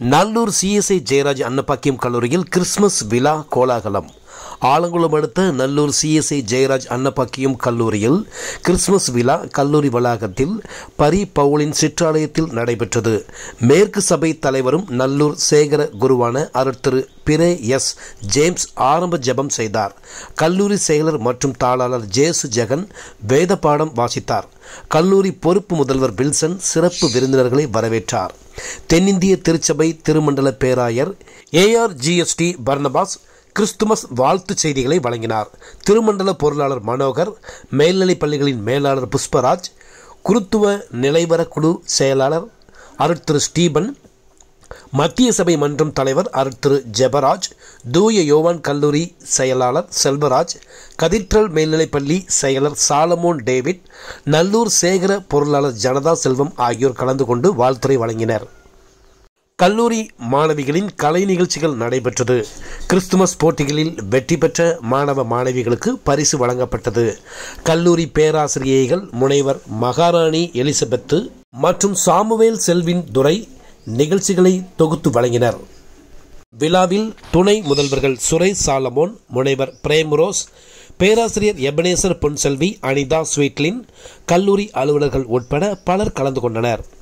Nallur CSI Jayaraj அன்னப்பாக்கியம் கல்லூரியில் Christmas விழா கோலாகலம் ஆலங்குளம் அடுத்த நல்லூர் சிஎஸ்ஐ ஜெயராஜ் அன்னப்பாக்கியம் கல்லூரியில் கிறிஸ்துமஸ் விழா கல்லூரி வளாகத்தில் பரி பவுலின் சிற்றாலயத்தில் நடைபெற்றது மேற்கு சபை தலைவரும் நல்லூர் சேகர குருவான அருட்திரு பிரே எஸ் ஜேம்ஸ் ஆரம்ப ஜெபம் செய்தார் கல்லூரி செயலர் மற்றும் தாளாளர் ஜேசு ஜெகன் வேத பாடம் வாசித்தார் கல்லூரி பொறுப்பு முதல்வர் பில்சன் சிறப்பு விருந்தினர்களை வரவேற்றார் தென்னிந்திய திருச்சபை திருமண்டல பேராயர் ஏஆர் ஜிஎஸ்டி பர்னபாஸ் கிறிஸ்துமஸ் வாழ்த்துச் செய்திகளை வழங்கினார் திருமண்டல பொருளாளர் மனோகர் மேல்நிலைப் பள்ளிகளின் மேலாளர் புஷ்பராஜ் குருத்துவ நிலைவர குழு செயலாளர் அருட்திரு ஸ்டீபன் மத்திய சபை மன்றம் தலைவர் அருட்திரு ஜெபராஜ் தூய யோவான் கல்லூரி செயலாளர் செல்வராஜ் கதிர்ற்றல் மேல்நிலைப்பள்ளி செயலர் சாலமோன் டேவிட் நல்லூர் சேகர பொருளாளர் ஜனதா செல்வம் ஆகியோர் கலந்து கொண்டு வாழ்த்துரை வழங்கினர் கல்லூரி மாணவிகளின் கலை நிகழ்ச்சிகள் நடைபெற்றது கிறிஸ்துமஸ் போட்டிகளில் வெற்றி பெற்ற மாணவ மாணவிகளுக்கு பரிசு வழங்கப்பட்டது கல்லூரி பேராசிரியைகள் முனைவர் மகாராணி எலிசபெத்து மற்றும் சாமுவேல் செல்வின் துரை நிகழ்ச்சிகளை தொகுத்து வழங்கினர் விழாவில் துணை முதல்வர்கள் சுரேஷ் சாலமோன் முனைவர் பிரேம்ரோஸ் பேராசிரியர் எபனேசர் பொன்செல்வி அனிதா ஸ்வீட்லின் கல்லூரி அலுவலர்கள் உட்பட பலர் கலந்து கொண்டனர்